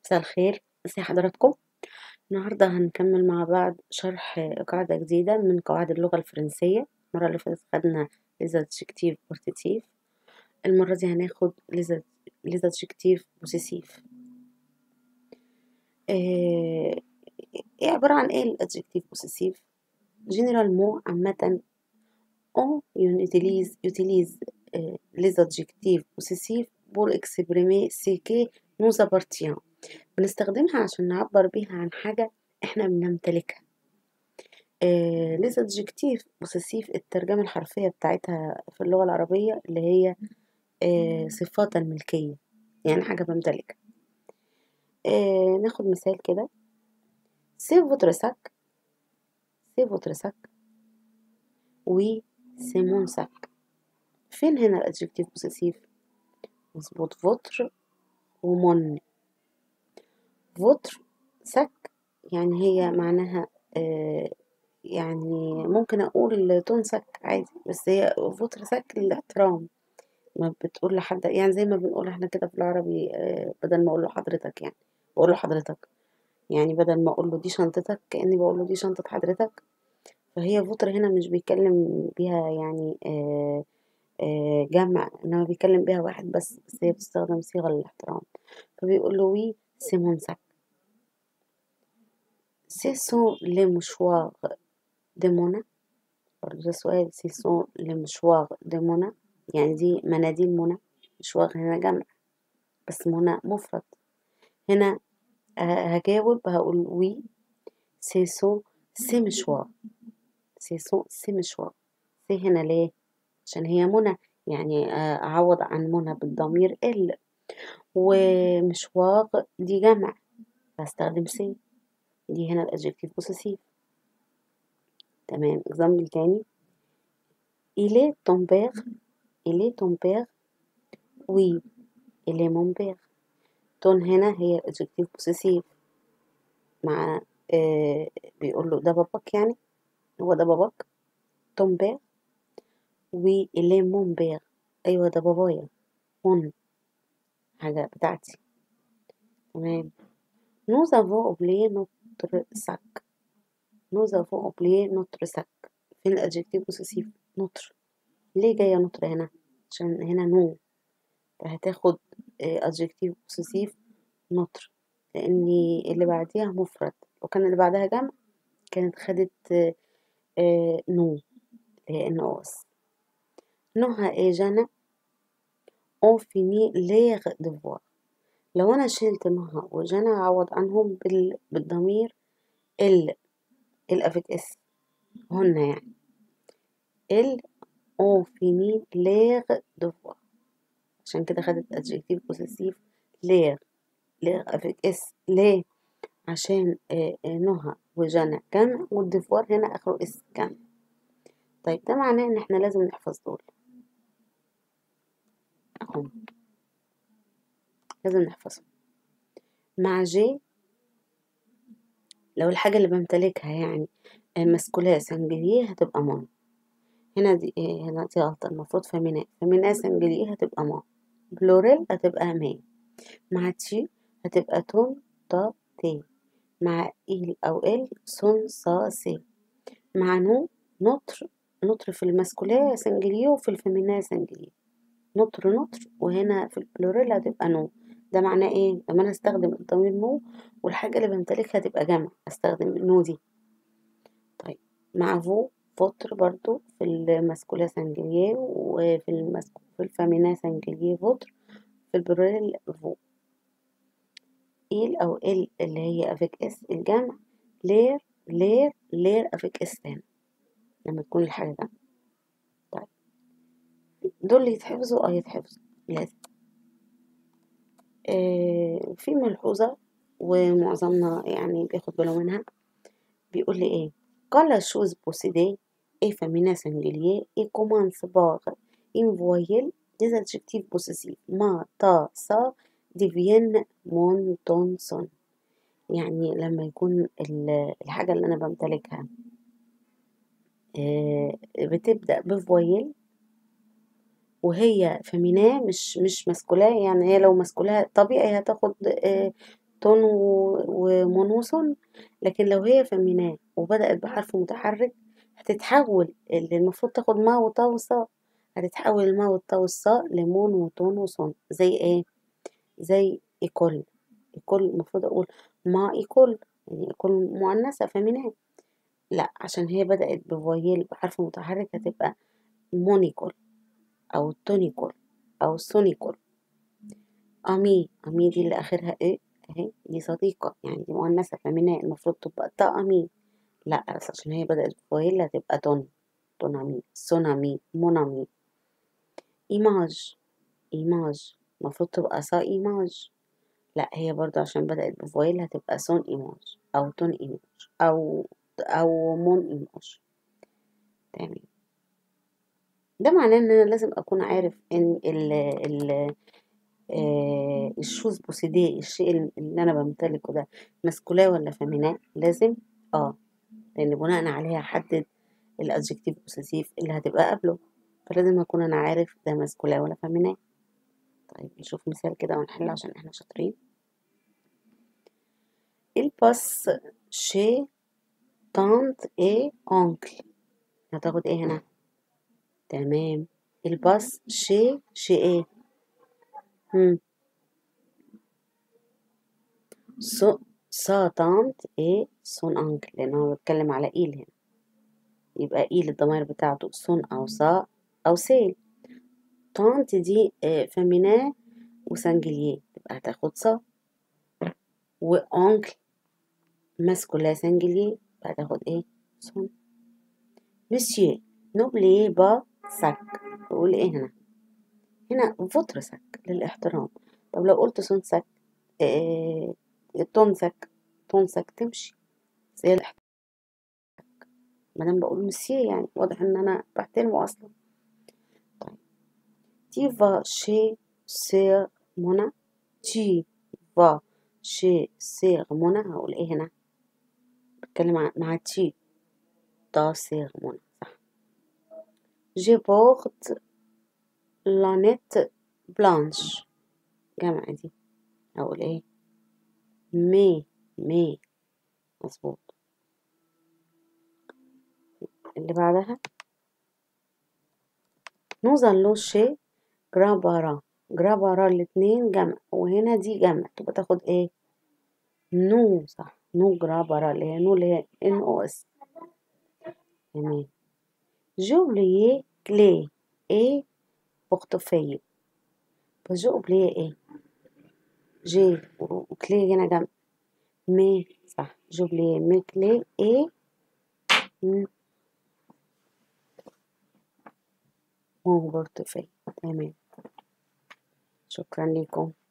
مساء الخير ازي حضراتكم النهاردة هنكمل مع بعض شرح قاعدة جديدة من قواعد اللغة الفرنسية المرة اللي فاتت خدنا les adjectifs portatifs المرة دي هناخد les adjectifs possessifs ايه عبارة عن ايه الادجكتيف possessif généralement عامة on utilise utilise les adjectifs possessifs pour exprimer ce qui nous appartient بنستخدمها عشان نعبر بيها عن حاجة احنا بنمتلكها آه ليس adjective possessive الترجمة الحرفية بتاعتها في اللغة العربية اللي هي آه صفات الملكية يعني حاجة بمتلكها آه ناخد مثال كده c'est votre sac c'est votre sac oui c'est mon sac فين هنا الادجكتيف possessive مظبوط votre ومون فوتر سك يعني هي معناها آه يعني ممكن أقول تنسك عادي بس هي فوتر سك للاحترام ما بتقول لحد يعني زي ما بنقول احنا كده في العربي آه بدل ما أقول له حضرتك يعني بقول له حضرتك يعني بدل ما أقول له دي شنطتك كأني بقول له دي شنطة حضرتك فهي فوتر هنا مش بيتكلم بيها يعني آه آه جمع إنما بيتكلم بيها واحد بس بس هي بتستخدم صيغة للاحترام فبيقول له وي سيمون سك Ce sont les mouchoirs de Mona برضه ده سؤال ce sont les mouchoirs de Mona يعني دي مناديل منى مشوار هنا جمع بس منى مفرد هنا هجاوب هقول وي ce sont ces mouchoirs ce sont ces mouchoirs سي هنا ليه عشان هي منى يعني أعوض عن منى بالضمير ال ومشواق دي جمع بستخدم سي دي هنا الادجكتيف possessive تمام example تاني il est ton père il est ton père oui il est mon père ton هنا هي الادجكتيف possessive مع آه بيقول له ده باباك يعني هو ده باباك ton père oui il est mon père ايوه ده بابايا mon حاجة بتاعتي تمام nous avons oublié notre sac nous avons oublié notre sac فين الادجكتيف possessive notre ليه جاية notre هنا عشان هنا نو فهتاخد adjective possessive notre لأن اللي بعديها مفرد لو كان اللي بعدها جمع كانت خدت نو اللي هي ناقص نوها ايه جانا on finit les devoirs لو أنا شلت نهى وجانا أعوض عنهم بال... بالضمير ال ال افيك اس هن يعني ال on finit les devoirs عشان كده خدت adjective possessive لير لير افيك اس ليه عشان آه نهى وجانا جمع والدفوار هنا آخره اس جمع طيب ده معناه إن احنا لازم نحفظ دول أهم لازم نحفظهم مع جي لو الحاجة اللي بمتلكها يعني مسكولاه سنجليه هتبقى مون هنا دي هنا دي غلطة المفروض فمينا فمينا سنجليه هتبقى مون بلوريل هتبقى مي مع تي هتبقى تون تا تي مع إل أو إل سون صا سي مع نو نطر نطر في المسكولاه سنجليه وفي الفيمينا سنجليه نطر نطر وهنا في البلوريل هتبقى نو ده معناه ايه لما انا استخدم الضمير نو والحاجة اللي بمتلكها تبقى جمع استخدم نو دي طيب مع فو فوتر برضو في الماسكولا سانجليه وفي المسكو في الفامينا سانجليه فوتر في البلوريل فو إيل أو إل اللي هي أفيك إس الجمع لير لير لير أفيك إس تاني لما تكون الحاجة جمع طيب دول اللي يتحفظوا اه يتحفظوا لازم آه في ملحوظة ومعظمنا يعني بياخد باله منها بيقول لي ايه قال شوز بوسيدي et féminin singulier et commence par une voyelle des adjectifs possessifs ma ta sa deviennent mon ton son يعني لما يكون الحاجة اللي أنا بمتلكها بتبدأ بفويل وهي فيميناه مش مش ماسكولاه يعني هي لو ماسكولاه طبيعي هتاخد تون و- ومون وصن لكن لو هي فميناه وبدأت بحرف متحرك هتتحول اللي المفروض تاخد ما وطا وصا هتتحول الما والطا والصا لمون وتون وصن زي ايه زي إيكول إيكول المفروض أقول ما إيكول يعني إيكول مؤنثة فميناه لا عشان هي بدأت بفويل بحرف متحرك هتبقى مونيكول أو تونيكول أو سونيكول أمي أمي دي اللي آخرها إيه أهي دي صديقة يعني دي مؤنثة فمنها المفروض تبقى تا أمي لا بس عشان هي بدأت بفويل هتبقى تون تونامي سونامي مونامي إيماج إيماج المفروض تبقى صا إيماج لا هي برضو عشان بدأت بفويل هتبقى سون إيماج أو تون إيماج أو أو مون إيماج تمام ده معناه إن أنا لازم أكون عارف إن ال ال آه الشوز بوسيديه الشيء اللي أنا بمتلكه ده ماسكولاه ولا فيميناه لازم اه لأن بناء عليها أحدد الأدجكتيف بوسيسيف اللي هتبقى قبله فلازم أكون أنا عارف ده ماسكولاه ولا فيميناه طيب نشوف مثال كده ونحل عشان احنا شاطرين Il passe chez tante et oncle هتاخد ايه هنا تمام Il passe chez chez ايه هم so, sa tante et son oncle لأن هو بيتكلم على إيل هنا يبقى إيل الضمير بتاعته سون أو سا أو سيل تانت دي آه، فميناه وسنجليه تبقى هتاخد صا وأونكل ماسكولا سنجليه يبقى هتاخد ايه سون مسيو نوبلي با ساك بقول ايه هنا هنا فوتر ساك للاحترام طب لو قلت سون ساك آه تون ساك تون ساك تمشي زي الاحترام مادام بقول مسيو يعني واضح ان انا بحترمه اصلا طيب تي فا شي سير منى تي فا شي سير منى هقول ايه هنا بتكلم مع, مع تي تا سير منى صح جي بورت لانيت بلانش جمع دي هقول ايه مي مي مظبوط اللي بعدها nous allons chez grand-parents grand-parents الاتنين جمع وهنا دي جمع تبقى تاخد ايه نو صح نو grand-parents اللي هي نو اللي هي ان او اس تمام j'ai oublié clé et portefeuille بس j'ai oublié ايه جي وكلي هنا جمع مي صح j'ai oublié mes clés et mon portefeuille تمام شكرا لكم